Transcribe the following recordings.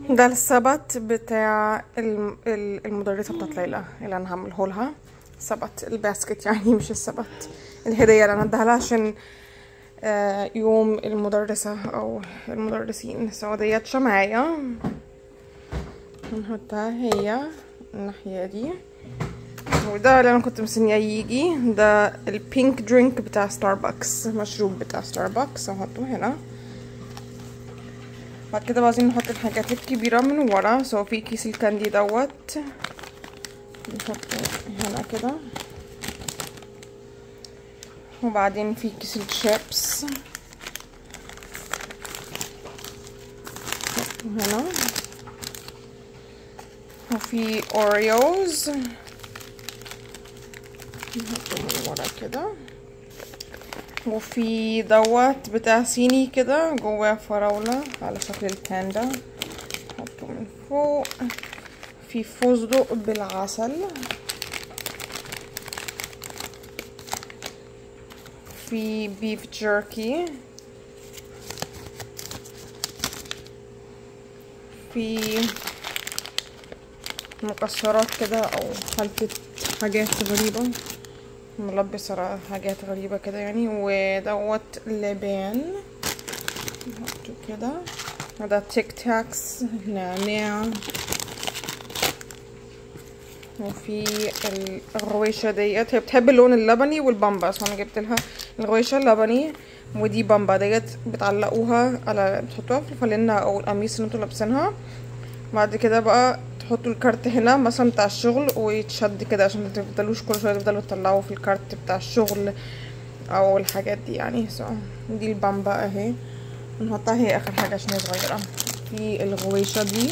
ده السبت بتاع الم- ال- المدرسة بتاعت ليلى اللي انا هعمله لها سبت الباسكت يعني مش السبت الهدية اللي انا اديها لها عشان آه، يوم المدرسة او المدرسين سو ديت شمعية نحطها هي الناحية دي وده اللي انا كنت مستنياه يجي ده البينك درينك بتاع ستاربكس مشروب بتاع ستاربكس هحطه هنا بعد كده بقى عايزين نحط الحاجات الكبيرة من ورا سو في كيس الكاندي دوت نحطه هنا كده وبعدين في كيس الشيبس نحطه هنا وفي اوريوز نحطه من ورا كده وفي دوت بتاع صيني كده جواه فراولة على شكل الباندا نحطه من فوق في فستق بالعسل في بيف جيركي في مكسرات كده او خلطة حاجات غريبة ملبس على حاجات غريبة كده يعني ودوت لبان نحطه كده وده تيك تاكس نعناع وفي الغويشة ديت هي بتحب اللون اللبني والبامبا بس انا جبت لها الغويشة اللبني ودي بامبا ديت بتعلقوها على بتحطوها في الفانلة او القميص اللي انتوا لابسينها بعد كده بقى تحطوا الكارت هنا مثلا بتاع الشغل ويتشد كده عشان متفضلوش كل شويه تفضلوا تطلعوا في الكارت بتاع الشغل او الحاجات دي يعني سو دي البامبا اهي نحطها هي اخر حاجه عشان هي صغيره في الغويشه دي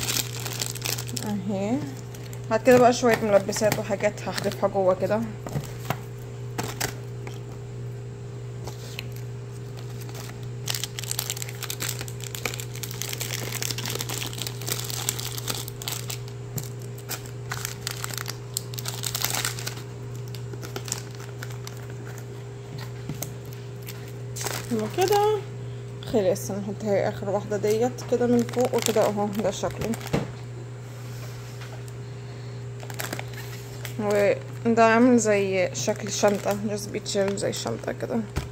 اهي بعد كده بقى شويه ملبسات وحاجات هحذفها جوه كده وكده خلاص هنحط هي اخر واحده ديت كده من فوق وكده اهو ده شكله وده عامل زي شكل الشنطه جاست بيتشيل زي الشنطه كده